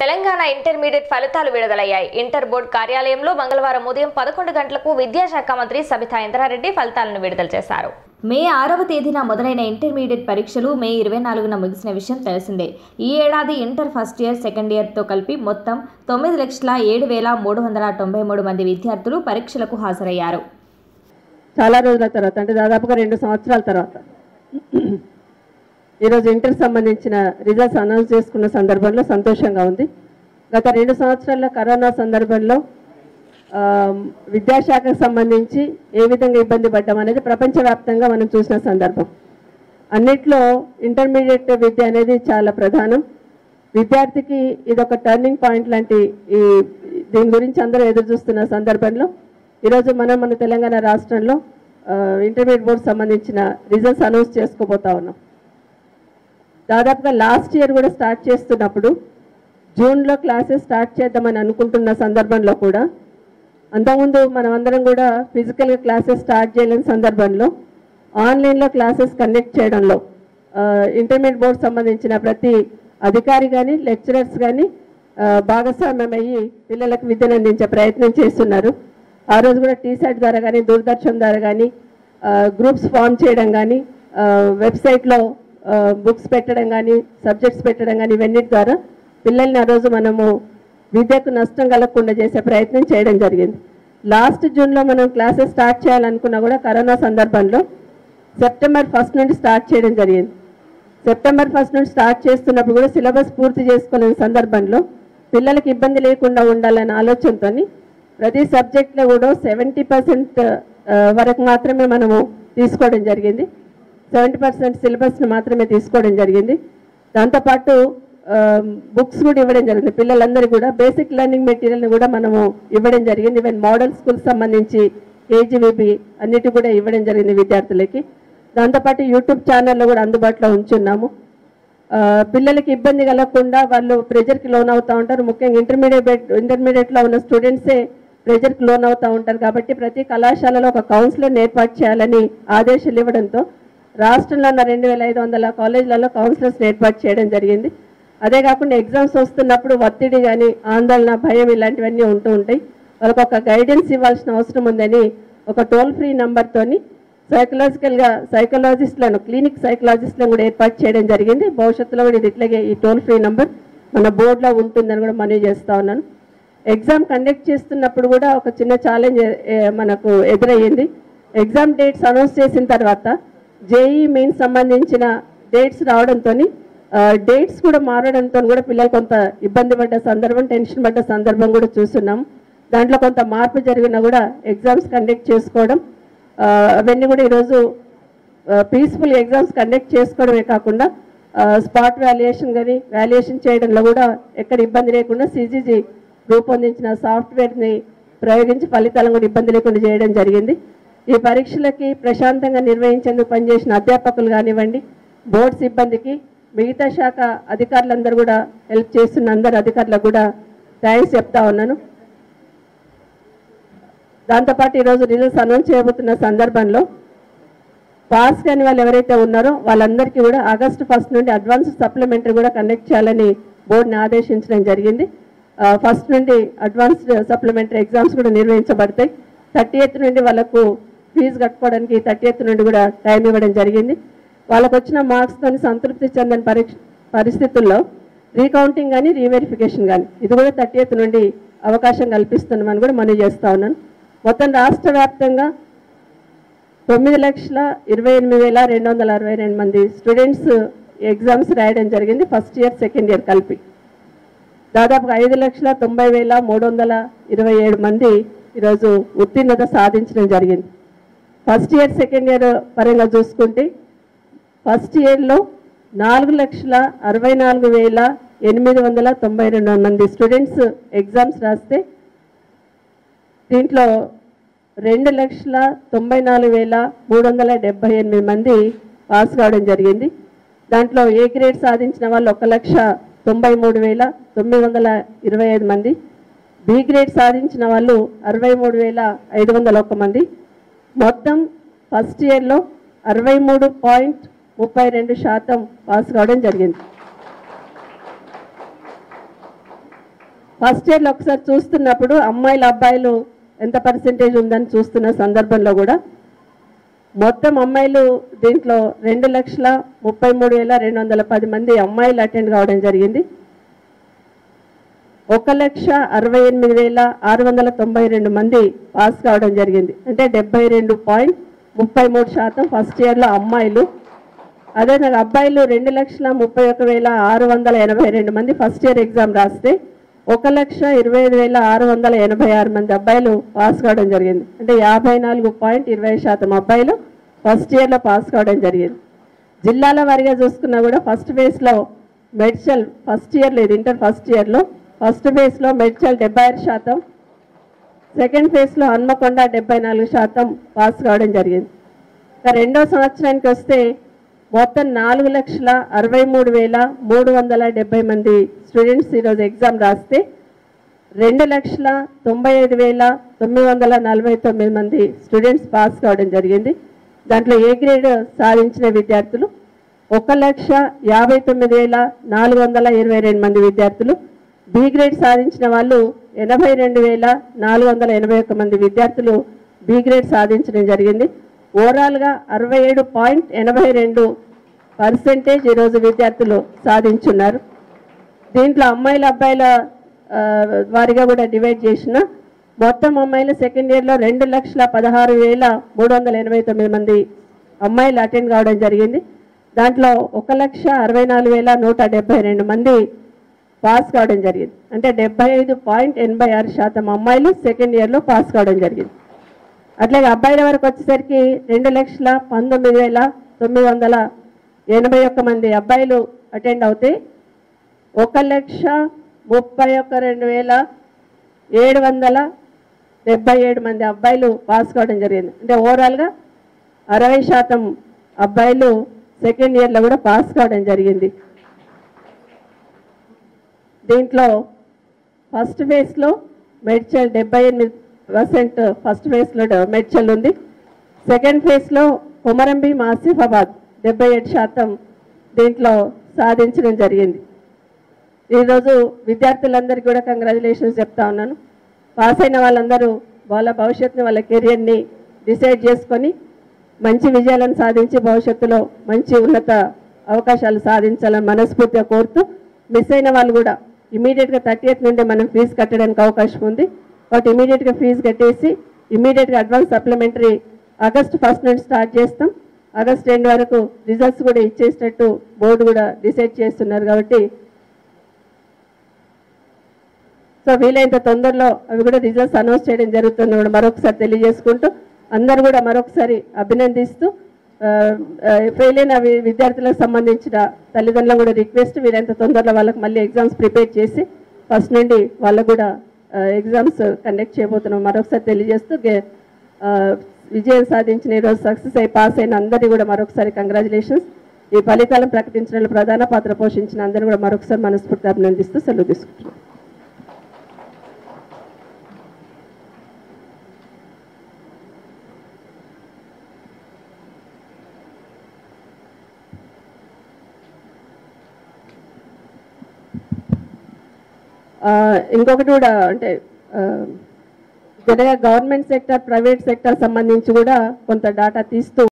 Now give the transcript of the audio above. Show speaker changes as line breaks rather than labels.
Telangana intermediate ఫలితాలు విడుదలయ్యాయి inter board కార్యాలయంలో మంగళవారం ఉదయం పదకొండు గంటలకు విద్యాశాఖ మంత్రి సబితా ఇంద్రారెడ్డి ఫలితాలను విడుదల చేశారు మే ఆరవ తేదీన మొదలైన ఇంటర్మీడియట్ పరీక్షలు మే ఇరవై నాలుగున ముగిసిన విషయం తెలిసిందే ఈ ఏడాది ఇంటర్ ఫస్ట్ ఇయర్ సెకండ్ ఇయర్తో కలిపి మొత్తం తొమ్మిది లక్షల ఏడు వేల మూడు వందల తొంభై మూడు మంది విద్యార్థులు పరీక్షలకు హాజరయ్యారు
చాలా రోజుల తర్వాత అంటే దాదాపుగా రెండు సంవత్సరాల తర్వాత ఈరోజు ఇంటర్ సంబంధించిన రిజల్ట్స్ అనౌన్స్ చేసుకున్న సందర్భంలో సంతోషంగా ఉంది గత రెండు సంవత్సరాల కరోనా సందర్భంలో ఆ, విద్యాశాఖకు సంబంధించి ఏ విధంగా ఇబ్బంది పడ్డాం అనేది ప్రపంచవ్యాప్తంగా మనం చూసిన సందర్భం అన్నిట్లో ఇంటర్మీడియట్ విద్య అనేది చాలా ప్రధానం విద్యార్థికి ఇది ఒక టర్నింగ్ పాయింట్ లాంటి ఈ దీని గురించి అందరూ ఎదురు చూస్తున్న సందర్భంలో ఈరోజు మనం మన తెలంగాణ రాష్ట్రంలో ఆ, ఇంటర్మీడియట్ బోర్డు సంబంధించిన రిజల్ట్స్ అనౌన్స్ చేసుకోబోతా ఉన్నాం దాదాపుగా లాస్ట్ ఇయర్ కూడా స్టార్ట్ చేస్తున్నప్పుడు జూన్లో క్లాసెస్ స్టార్ట్ చేద్దామని అనుకుంటున్న సందర్భంలో కూడా అంతకుముందు మనం అందరం కూడా ఫిజికల్గా క్లాసెస్ స్టార్ట్ చేయలేని సందర్భంలో ఆన్లైన్లో క్లాసెస్ కండక్ట్ చేయడంలో ఇంటర్మీడియట్ బోర్డు సంబంధించిన ప్రతి అధికారి కానీ లెక్చరర్స్ కానీ భాగస్వామ్యం అయ్యి పిల్లలకు విద్యను అందించే ప్రయత్నం చేస్తున్నారు ఆ రోజు కూడా టీసెట్ ద్వారా కానీ దూరదర్శన్ ద్వారా కానీ గ్రూప్స్ ఫామ్ చేయడం కానీ వెబ్సైట్లో బుక్స్ పెట్టడం కానీ సబ్జెక్ట్స్ పెట్టడం కానీ ఇవన్నీ ద్వారా పిల్లల్ని ఆ రోజు మనము విద్యకు నష్టం కలగకుండా చేసే ప్రయత్నం చేయడం జరిగింది లాస్ట్ జూన్లో మనం క్లాసెస్ స్టార్ట్ చేయాలనుకున్నా కూడా కరోనా సందర్భంలో సెప్టెంబర్ ఫస్ట్ నుండి స్టార్ట్ చేయడం జరిగింది సెప్టెంబర్ ఫస్ట్ నుండి స్టార్ట్ చేస్తున్నప్పుడు కూడా సిలబస్ పూర్తి చేసుకునే సందర్భంలో పిల్లలకి ఇబ్బంది లేకుండా ఉండాలనే ఆలోచనతో ప్రతి సబ్జెక్ట్లో కూడా సెవెంటీ పర్సెంట్ వరకు మాత్రమే మనము తీసుకోవడం జరిగింది సెవెంటీ పర్సెంట్ సిలబస్ని మాత్రమే తీసుకోవడం జరిగింది దాంతోపాటు బుక్స్ కూడా ఇవ్వడం జరిగింది పిల్లలందరికీ కూడా బేసిక్ లెర్నింగ్ మెటీరియల్ని కూడా మనము ఇవ్వడం జరిగింది ఈవెన్ మోడల్ స్కూల్ సంబంధించి కేజీవీబీ అన్నిటి కూడా ఇవ్వడం జరిగింది విద్యార్థులకి దాంతోపాటు యూట్యూబ్ ఛానల్లో కూడా అందుబాటులో ఉంచున్నాము ఆ, పిల్లలకి ఇబ్బంది కలగకుండా వాళ్ళు ప్రెజర్కి లోన్ అవుతూ ఉంటారు ముఖ్యంగా ఇంటర్మీడియట్ ఇంటర్మీడియట్లో ఉన్న స్టూడెంట్సే ప్రెజర్కి లోన్ అవుతూ ఉంటారు కాబట్టి ప్రతి కళాశాలలో ఒక కౌన్సిలర్ని ఏర్పాటు చేయాలని ఆదేశాలు ఇవ్వడంతో రాష్ట్రంలో ఉన్న రెండు వేల ఐదు వందల కాలేజీలలో కౌన్సిలర్స్ని ఏర్పాటు చేయడం జరిగింది అదే కాకుండా ఎగ్జామ్స్ వస్తున్నప్పుడు ఒత్తిడి కానీ ఆందోళన భయం ఇలాంటివన్నీ ఉంటూ ఉంటాయి వాళ్ళకి ఒక గైడెన్స్ ఇవ్వాల్సిన అవసరం ఉందని ఒక టోల్ ఫ్రీ నెంబర్తోని సైకలాజికల్గా సైకలాజిస్ట్లను క్లినిక్ సైకలాజిస్ట్లను కూడా ఏర్పాటు చేయడం జరిగింది భవిష్యత్తులో కూడా ఇది ఇట్లాగే ఈ టోల్ ఫ్రీ నెంబర్ మన బోర్డులో ఉంటుందని కూడా మనవి చేస్తా ఉన్నాను ఎగ్జామ్ కండక్ట్ చేస్తున్నప్పుడు కూడా ఒక చిన్న ఛాలెంజ్ మనకు ఎదురయ్యింది ఎగ్జామ్ డేట్స్ అనౌన్స్ చేసిన తర్వాత జేఈ మెయిన్ సంబంధించిన డేట్స్ రావడంతో డేట్స్ కూడా మారడంతో కూడా పిల్లలు కొంత ఇబ్బంది పడ్డ సందర్భం టెన్షన్ పడ్డ సందర్భం కూడా చూస్తున్నాం దాంట్లో కొంత మార్పు జరిగినా కూడా ఎగ్జామ్స్ కండక్ట్ చేసుకోవడం ఆ, అవన్నీ కూడా ఈరోజు పీస్ఫుల్ ఎగ్జామ్స్ కండక్ట్ చేసుకోవడమే కాకుండా స్పాట్ వాల్యుయేషన్ కానీ వాల్యుయేషన్ చేయడంలో కూడా ఎక్కడ ఇబ్బంది లేకుండా సిజీజీ రూపొందించిన సాఫ్ట్వేర్ని ప్రయోగించి ఫలితాలను కూడా ఇబ్బంది లేకుండా చేయడం జరిగింది ఈ పరీక్షలకి ప్రశాంతంగా నిర్వహించేందుకు పనిచేసిన అధ్యాపకులు కానివ్వండి బోర్డు సిబ్బందికి మిగతా శాఖ అధికారులందరూ కూడా హెల్ప్ చేస్తున్న అందరు అధికారులకు కూడా థ్యాంక్స్ చెప్తా ఉన్నాను దాంతోపాటు ఈరోజు రిజల్ట్స్ అనౌన్స్ చేయబోతున్న సందర్భంలో పాస్ కాని వాళ్ళు ఎవరైతే ఉన్నారో వాళ్ళందరికీ కూడా ఆగస్టు ఫస్ట్ నుండి అడ్వాన్స్ సప్లిమెంటరీ కూడా కండక్ట్ చేయాలని బోర్డుని ఆదేశించడం జరిగింది ఫస్ట్ నుండి అడ్వాన్స్డ్ సప్లిమెంటరీ ఎగ్జామ్స్ కూడా నిర్వహించబడతాయి థర్టీ ఎయిత్ నుండి వాళ్ళకు ఫీజు కట్టుకోవడానికి థర్టీ ఎయిత్ నుండి కూడా టైం ఇవ్వడం జరిగింది వాళ్ళకు వచ్చిన మార్క్స్తో సంతృప్తి చెందని పరీక్ష పరిస్థితుల్లో రీకౌంటింగ్ కానీ రీవెరిఫికేషన్ కానీ ఇది కూడా థర్టీ ఎయిత్ నుండి అవకాశం కల్పిస్తున్నామని కూడా మనవి చేస్తా ఉన్నాను మొత్తం రాష్ట్ర వ్యాప్తంగా తొమ్మిది లక్షల ఇరవై ఎనిమిది వేల రెండు వందల అరవై రెండు మంది స్టూడెంట్స్ ఎగ్జామ్స్ రాయడం జరిగింది ఫస్ట్ ఇయర్ సెకండ్ ఇయర్ కలిపి దాదాపుగా ఐదు లక్షల తొంభై వేల మూడు వందల ఇరవై ఏడు మంది ఈరోజు ఉత్తీర్ణత సాధించడం జరిగింది ఫస్ట్ ఇయర్ సెకండ్ ఇయర్ పరంగా చూసుకుంటే ఫస్ట్ ఇయర్లో నాలుగు లక్షల అరవై నాలుగు వేల ఎనిమిది వందల తొంభై రెండు మంది స్టూడెంట్స్ ఎగ్జామ్స్ రాస్తే దీంట్లో రెండు లక్షల తొంభై నాలుగు వేల మూడు వందల డెబ్బై ఎనిమిది మంది పాస్ కావడం జరిగింది దాంట్లో ఏ గ్రేడ్ సాధించిన వాళ్ళు ఒక లక్ష తొంభై మూడు వేల తొమ్మిది వందల ఇరవై ఐదు మంది బి గ్రేడ్ సాధించిన వాళ్ళు అరవై మూడు వేల ఐదు వందల ఒక్క మంది మొత్తం ఫస్ట్ ఇయర్లో అరవై మూడు పాయింట్ ముప్పై రెండు శాతం పాస్ కావడం జరిగింది ఫస్ట్ ఇయర్లో ఒకసారి చూస్తున్నప్పుడు అమ్మాయిలు అబ్బాయిలు ఎంత పర్సెంటేజ్ ఉందని చూస్తున్న సందర్భంలో కూడా మొత్తం అమ్మాయిలు దీంట్లో రెండు లక్షల ముప్పై మూడు వేల రెండు వందల పది మంది అమ్మాయిలు అటెండ్ కావడం జరిగింది ఒక లక్ష అరవై ఎనిమిది వేల ఆరు వందల తొంభై రెండు మంది పాస్ కావడం జరిగింది అంటే డెబ్బై రెండు పాయింట్ ముప్పై మూడు శాతం ఫస్ట్ ఇయర్లో అమ్మాయిలు అదే నాకు అబ్బాయిలు రెండు లక్షల ముప్పై ఒక వేల ఆరు వందల ఎనభై రెండు మంది ఫస్ట్ ఇయర్ ఎగ్జామ్ రాస్తే ఒక లక్ష ఇరవై ఐదు వేల ఆరు వందల ఎనభై ఆరు మంది అబ్బాయిలు పాస్ కావడం జరిగింది అంటే యాభై నాలుగు పాయింట్ ఇరవై శాతం అబ్బాయిలు ఫస్ట్ ఇయర్లో పాస్ కావడం జరిగింది జిల్లాల వారిగా చూసుకున్నా కూడా ఫస్ట్ ఫేజ్లో మెడ్చల్ ఫస్ట్ ఇయర్ లేదు ఇంటర్ ఫస్ట్ ఇయర్లో ఫస్ట్ ఫేజ్లో మెడ్చల్ డెబ్బై ఆరు శాతం సెకండ్ ఫేజ్లో హన్మకొండ డెబ్బై నాలుగు శాతం పాస్ కావడం జరిగింది ఇక రెండో సంవత్సరానికి వస్తే మొత్తం నాలుగు లక్షల అరవై మూడు వేల మూడు వందల డెబ్బై మంది స్టూడెంట్స్ ఈరోజు ఎగ్జామ్ రాస్తే రెండు లక్షల తొంభై ఐదు వేల తొమ్మిది వందల నలభై తొమ్మిది మంది స్టూడెంట్స్ పాస్ కావడం జరిగింది దాంట్లో ఏ గ్రేడ్ సాధించిన విద్యార్థులు ఒక లక్ష యాభై తొమ్మిది వేల నాలుగు వందల ఇరవై రెండు మంది విద్యార్థులు బి గ్రేడ్ సాధించిన వాళ్ళు ఎనభై రెండు వేల నాలుగు వందల ఎనభై ఒక్క మంది విద్యార్థులు బి గ్రేడ్ సాధించడం జరిగింది ఓవరాల్గా అరవై ఏడు పాయింట్ ఎనభై రెండు పర్సెంటేజ్ ఈరోజు విద్యార్థులు సాధించున్నారు దీంట్లో అమ్మాయిల అబ్బాయిల ఆ, వారిగా కూడా డివైడ్ చేసిన మొత్తం అమ్మాయిలు సెకండ్ ఇయర్లో రెండు లక్షల పదహారు వేల మూడు వందల ఎనభై తొమ్మిది మంది అమ్మాయిలు అటెండ్ కావడం జరిగింది దాంట్లో ఒక లక్ష అరవై నాలుగు వేల నూట డెబ్బై రెండు మంది పాస్ కావడం జరిగింది అంటే డెబ్బై ఐదు పాయింట్ ఎనభై ఆరు శాతం అమ్మాయిలు సెకండ్ ఇయర్లో పాస్ కావడం జరిగింది అట్లాగే అబ్బాయిల వరకు వచ్చేసరికి రెండు లక్షల పంతొమ్మిది వేల తొమ్మిది వందల ఎనభై ఒక్క మంది అబ్బాయిలు అటెండ్ అవుతే ఒక లక్ష ముప్పై ఒక్క రెండు వేల ఏడు వందల డెబ్బై ఏడు మంది అబ్బాయిలు పాస్ కావడం జరిగింది అంటే ఓవరాల్గా అరవై శాతం అబ్బాయిలు సెకండ్ ఇయర్లో కూడా పాస్ కావడం జరిగింది దీంట్లో ఫస్ట్ ఫేజ్లో మెడ్చల్ డెబ్బై ఎనిమిది పర్సెంట్ ఫస్ట్ ఫేజ్లో మెడ్చల్ ఉంది సెకండ్ ఫేజ్లో కొమరంబి ఆసిఫాబాద్ డెబ్బై ఏడు శాతం దీంట్లో సాధించడం జరిగింది ఈరోజు విద్యార్థులందరికీ కూడా కంగ్రాచులేషన్స్ చెప్తా ఉన్నాను పాస్ అయిన వాళ్ళందరూ వాళ్ళ భవిష్యత్తుని వాళ్ళ కెరియర్ని డిసైడ్ చేసుకొని మంచి విజయాలను సాధించి భవిష్యత్తులో మంచి ఉన్నత అవకాశాలు సాధించాలని మనస్ఫూర్తిగా కోరుతూ మిస్ అయిన వాళ్ళు కూడా ఇమీడియట్గా థర్టీ ఎయిత్ నుండి మనం ఫీజు కట్టడానికి అవకాశం ఉంది కాబట్టి ఇమీడియట్గా ఫీజు కట్టేసి ఇమీడియట్గా అడ్వాన్స్ సప్లిమెంటరీ ఆగస్ట్ ఫస్ట్ నుండి స్టార్ట్ చేస్తాం ఆగస్ట్ ఎండ్ వరకు రిజల్ట్స్ కూడా ఇచ్చేసేటట్టు బోర్డు కూడా డిసైడ్ చేస్తున్నారు కాబట్టి సో వీలైనంత తొందరలో అవి కూడా రిజల్ట్స్ అనౌన్స్ చేయడం జరుగుతుంది కూడా మరొకసారి తెలియజేసుకుంటూ అందరూ కూడా మరొకసారి అభినందిస్తూ ఫెయిల్ అయిన వి- విద్యార్థులకు సంబంధించిన తల్లిదండ్రులను కూడా రిక్వెస్ట్ వీలైనంత తొందరలో వాళ్ళకి మళ్ళీ ఎగ్జామ్స్ ప్రిపేర్ చేసి ఫస్ట్ నుండి వాళ్ళకు కూడా ఎగ్జామ్స్ కండక్ట్ చేయబోతున్నాం మరొకసారి తెలియజేస్తూ గే- ఆ, విజయం సాధించిన ఈరోజు సక్సెస్ అయి పాస్ అయిన అందరికీ కూడా మరొకసారి కంగ్రాచులేషన్స్ ఈ ఫలితాలను ప్రకటించడంలో ప్రధాన పాత్ర పోషించిన అందరూ కూడా మరొకసారి మనస్ఫూర్తి అభినందిస్తూ సెలవు తీసుకుంటున్నాం ఆ, ఇంకొకటి కూడా అంటే ఆ, జనరల్గా గవర్నమెంట్ సెక్టర్ ప్రైవేట్ సెక్టర్ సంబంధించి కూడా కొంత డాటా తీస్తూ